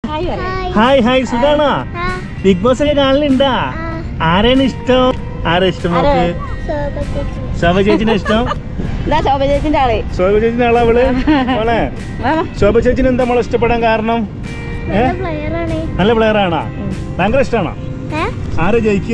Hi പറയാം hi hi സുഖാണോ Bigg Boss ഒക്കെ കാണലുണ്ടാ ആരെയാണ് ഇഷ്ടം ആരാ ഇഷ്ടം നമുക്ക് ശോഭ ചേച്ചിനെ ഇഷ്ടം ഇതാ ശോഭ ചേച്ചിന്റെ ആള് ശോഭ ചേച്ചിന്റെ ആളാ അവള് മോളെ വാ, വാ. ശോഭ ചേച്ചിന് എന്താ മോളെ ഇഷ്ടപ്പെടാൻ കാരണം ഏ നല്ല പ്ലെയർ ആണോ ഭയങ്കര ഇഷ്ടമാണോ ആരാ ജയിക്കുക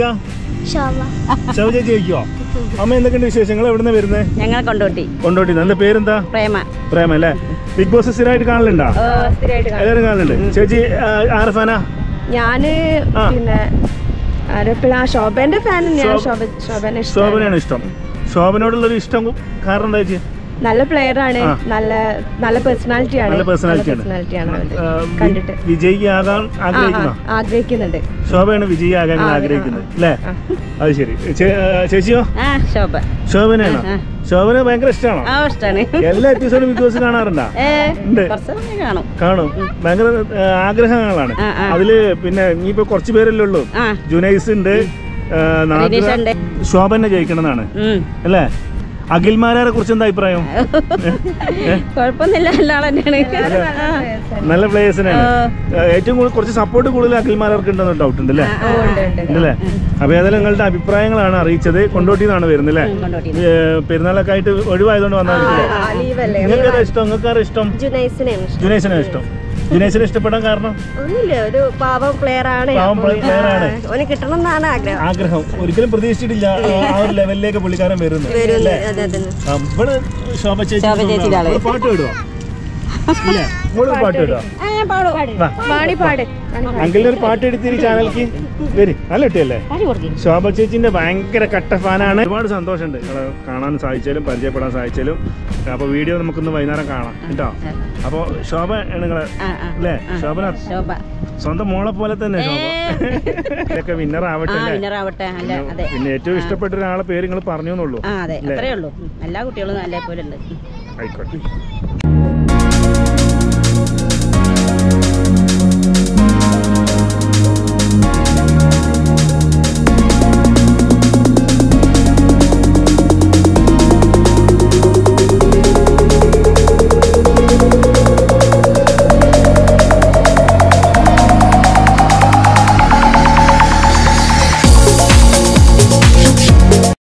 ശോഭ ചേച്ചി ജയിക്കുവോ അമ്മ എന്തൊക്കെയുണ്ട് വിശേഷങ്ങൾ എവിടുന്ന വരുന്നത് ഞങ്ങളെ കൊണ്ടോട്ടി കൊണ്ടോട്ടി എന്റെ പേരെന്താ പ്രേമ പ്രേമ അല്ലേ ബിഗ് ബോസ് സ്ഥിരമായിട്ട് കാണലുണ്ടോ ഓ സ്ഥിരമായിട്ട് കാണും. എല്ലാവരും കാണലുണ്ട് ചേച്ചി ആ, ആരെ ഫാനാ ഞാന് ആ. പിന്നെ ആരെപ്പോഴും ആ ശോഭന്റെ ഫാൻ ഞാൻ ശോഭ- ശോഭ ശോഭനെ ഇഷ്ടം ശോഭനയാണ് ഇഷ്ടം ശോഭനോടുള്ളൊരു ഇഷ്ടം കാരണം എന്താ ചേച്ചി നല്ല പ്ലെയർ ആണ് ആ. നല്ല നല്ല പേഴ്സണാലിറ്റി ആണ് നല്ല personality ആണ്. personality ആണ് അവന്റെ. ആ, വി- കണ്ടിട്ട് വിജയിയാകാൻ ആ, ആ, ആഗ്രഹിക്കുന്ന ആഗ്രഹിക്കുന്നുണ്ട് ശോഭയാണ് വിജയിയാകാൻ ആ, അതെ, ആഗ്രഹിക്കുന്നത് ആ, അല്ലേ ആ. അത് ശരി ചേ- ആ, ചേച്ചിയോ ആ ശോഭ ശോഭനയാണോ ആ. ശോഭന ഭയങ്കര ഇഷ്ടമാണോ ആ ഇഷ്ടാണ് എല്ലാ എപ്പിസോഡും ബിഗ് ബോസ് കാണാറുണ്ടോ ഏ ഉണ്ട്. കുറച്ച് സമയം കാണും കാണും ഭയങ്കര ആ, ആഗ്രഹങ്ങളാണ് ആ, ആ. അതില് പിന്നെ ഇനിയിപ്പോ കുറച്ച് പേരല്ലേ ഉള്ളൂ ആ ജുനൈസ് ഉണ്ട് ആ, നാദിറ, റിനീഷ ഉണ്ട്. ശോഭന ജയിക്കണമെന്നാണ് ഉം. അല്ലേ അഖിൽമാരെ കുറിച്ച് എന്താ അഭിപ്രായം കുഴപ്പമൊന്നുമില്ല എല്ലാ ആൾ തന്നെയാണ് ആ. നല്ല പ്ലേയേഴ്സിനാണ് ആ. ഏറ്റവും കൂടുതൽ കുറച്ച് സപ്പോർട്ട് കൂടുതൽ അഖിൽമാർക്ക് ഉണ്ടെന്ന് ഡൗട്ട് ഉണ്ട് അല്ലേ ഓ, ഉണ്ട്, ഉണ്ട്. ഉണ്ടല്ലേ അപ്പൊ ഏതായാലും നിങ്ങളുടെ അഭിപ്രായങ്ങളാണ് അറിയിച്ചത് കൊണ്ടോട്ടിന്നാണ് വരുന്നത് അല്ലേ ഉം, കൊണ്ടോട്ടി ഏ, പെരുന്നാളൊക്കെ ആയിട്ട് ഒഴിവായതുകൊണ്ട് വന്നായിരിക്കില്ലേ ആ, ലീവല്ലേ നിങ്ങൾക്ക് ഏതാ ഇഷ്ടം നിങ്ങൾക്ക് ആരാ ഇഷ്ടം ജുനൈസിനെയാണ് ഇഷ്ടം ജുനൈസിനെ ഇഷ്ടം ജുനൈസിനെ ഇഷ്ടപ്പെടാൻ കാരണം ഒന്നുമില്ല ഒരു പാവം പ്ലെയർ ആണ് പാവം അപ്പോൾ, player ആണ്. ആ, ഓന് കിട്ടണം എന്നാണ് ആഗ്രഹം ആഗ്രഹം ഒരിക്കലും പ്രതീക്ഷിച്ചിട്ടില്ല ആ- ആ ഒരു ലെവലിലേക്ക് പുള്ളിക്കാരൻ വരുന്നു വരുന്നു അല്ലേ അതെ അതെ ആ, ഇവള് ശോഭ ചേച്ചി ശോഭ ചേച്ചിയുടെ ആള്. ഇവള് പാട്ട് പാടുവോ ഇല്ലേ ഇവള് പാട്ട് പാടുവോ വാ. പാടി പാട് അങ്കിളിന് ഒരു പാട്ട് എടുത്ത് ഈ ചാനലിക്ക് വരി നല്ല കുട്ടിയല്ലേ പാടി കൊടുക്കും ശോഭ ചേച്ചിന്റെ ഭയങ്കര കട്ട ഫാനാണ് ഒരുപാട് സന്തോഷമുണ്ട് നിങ്ങളെ കാണാൻ സാധിച്ചാലും പരിചയപ്പെടാൻ സാധിച്ചാലും അപ്പോൾ വീഡിയോ നമുക്കൊന്ന് വൈകുന്നേരം കാണാം കേട്ടോ അപ്പോൾ ശോഭ ആണ് നിങ്ങളെ ആ ആ അല്ലേ ശോഭന ശോഭ സ്വന്തം മോളെ പോലെ തന്നെ ശോഭ ഇതൊക്കെ വിന്നർ ആ ആവട്ടെ അല്ലേ വിന്നറാവട്ടെ അല്ല അതെ പിന്നെ ഏറ്റവും ഇഷ്ടപ്പെട്ട ഒരാളെ പേര് നിങ്ങൾ പറഞ്ഞു എന്നുള്ളൂ ആ അതെ അല്ലേ? അത്രേ ഉള്ളൂ ഉം. എല്ലാ കുട്ടികളും നല്ല പോലെ ഉണ്ട് ആയിക്കോട്ടെ